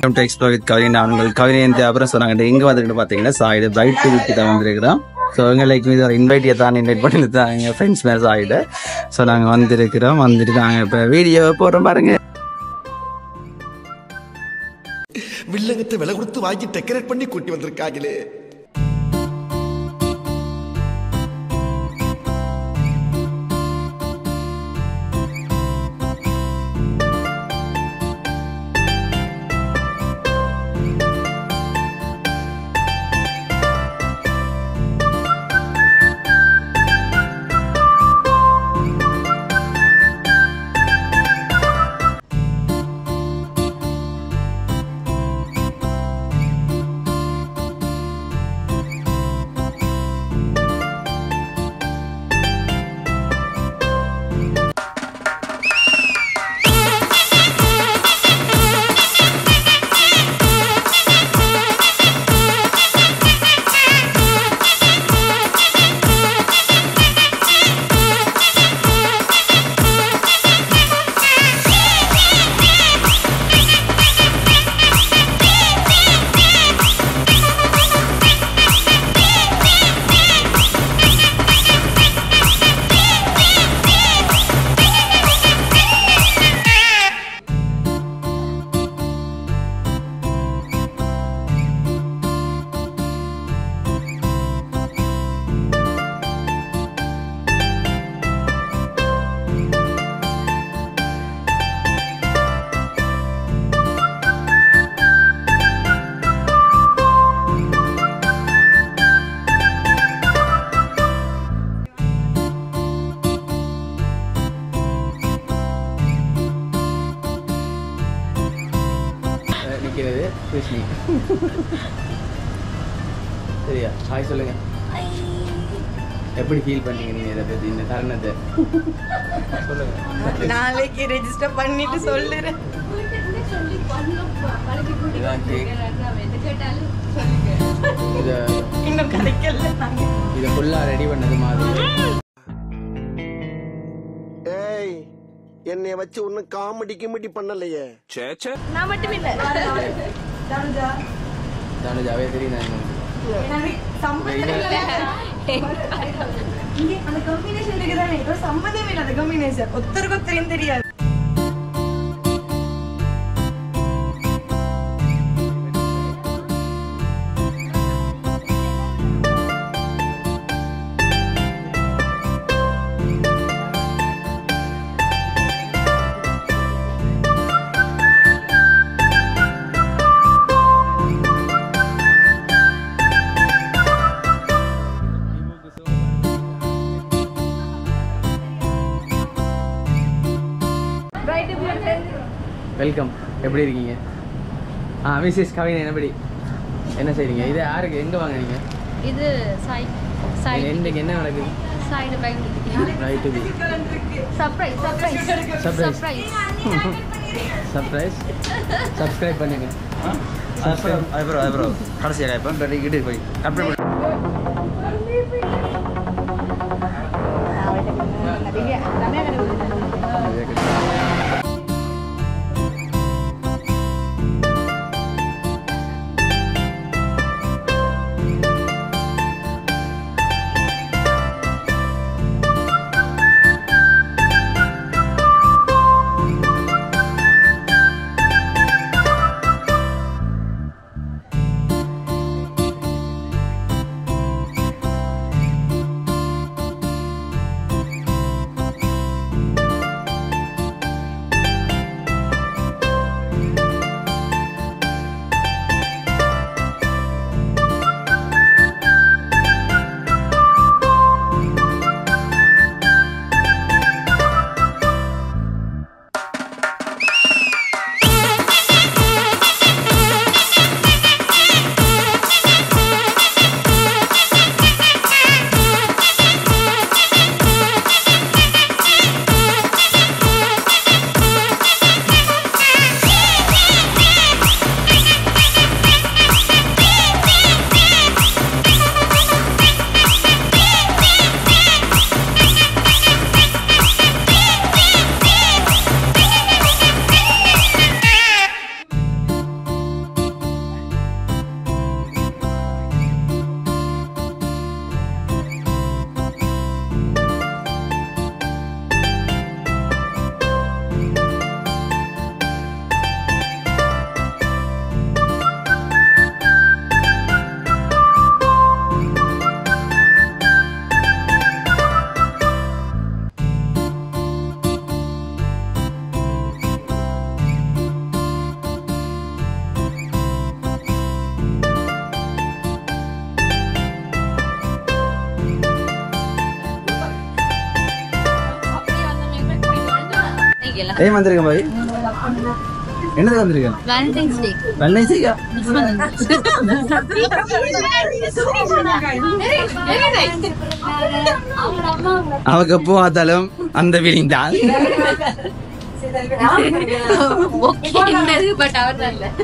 Welcome to explore with கவிதை நான் உங்கள் கவிதை இந்த அப்புறம் சொன்னாங்க இங்கே வந்துட்டு பார்த்தீங்கன்னா சாயிடு பிரைட் டூருக்கு தான் வந்திருக்கிறோம் ஸோ எங்களுக்கு இது ஒரு இன்வைட்டியை தான் இன்வைட் பண்ணி தான் எங்கள் ஃப்ரெண்ட்ஸ் மேலே சாயிடு ஸோ நாங்கள் வந்திருக்கிறோம் வந்துட்டு நாங்கள் இப்போ வீடியோ போடுறோம் பாருங்க வில்லங்கத்தை விலை கொடுத்து வாங்கி டெக்கரேட் பண்ணி கூட்டி வந்திருக்காங்களே நிற்கிறது கிருஷ்ணி சரியா ஹாய் சொல்லுங்க எப்படி ஃபீல் பண்ணீங்க நீங்க இதை பத்தி இந்த தருணத்தை சொல்லுங்க நாளைக்கு ரெஜிஸ்டர் பண்ணிட்டு சொல்லுறேன் இதான் கேக் இதை இன்னும் கிடைக்கல இதை ஃபுல்லாக ரெடி பண்ணது மாதிரி ஏய் என்னைய வச்சு ஒன்னும் காமெடி கிமெடி பண்ணலையே நான் மட்டும் இல்ல தனுஜாவே தெரியும் நான் உங்களுக்கு. சம்மந்தம் இல்ல இங்க அந்த காம்பினேஷன் இருக்குதானே ஏதோ சம்மந்தம் இல்ல அந்த காம்பினேஷன் ஒருத்தருக்கு ஒருத்தரையும் தெரியாது வெல்கம் எப்படி இருக்கீங்க ஆ மிஸ்ஸஸ் கவினை என்னபடி என்ன செய்றீங்க இது யாருக்கு எங்கே வாங்குறீங்க இது சைட் சைடு இன்றைக்கு என்ன நடக்குது side back right be surprise surprise Surprise. Surprise surprise subscribe பண்ணுங்க அப்புறம் அப்புறம் அப்புறம் கடைசியாக இப்போ ரெடி போய் கம்ப்ளீட் ஆ வந்திருக்கல ஏன் வந்திருக்கேன் பாய் என்னது வந்திருக்கேன் வேலண்டைன்ஸ் டே வெள்ளை அவக்கு எப்போ பார்த்தாலும் அந்த ஃபீலிங் தான் பட் அவர் தான் இல்ல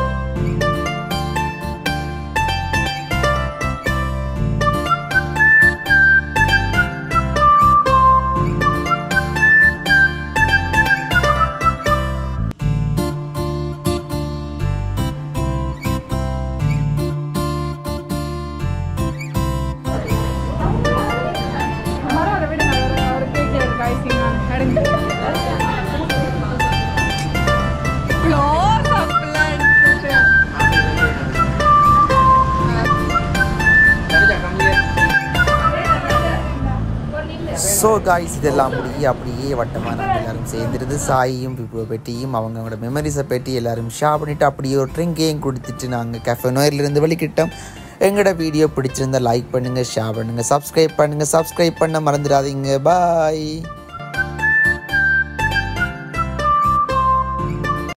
ஸோ காய்ஸ் இதெல்லாம் முடிய அப்படியே வட்டமாக நாங்கள் எல்லாரும் சேர்ந்துருந்து சாயும் பிபோ பெட்டியும் அவங்களோட மெமரிஸை பெட்டி எல்லாரும் ஷேர் பண்ணிவிட்டு அப்படியே ஒரு ட்ரிங்கையும் கொடுத்துட்டு நாங்கள் கஃபே நோயிலிருந்து வெளிக்கிட்டோம் எங்களோட வீடியோ பிடிச்சிருந்தா லைக் பண்ணுங்கள் ஷேர் பண்ணுங்கள் சப்ஸ்கிரைப் பண்ணுங்கள் சப்ஸ்கிரைப் பண்ண மறந்துடாதீங்க பாய்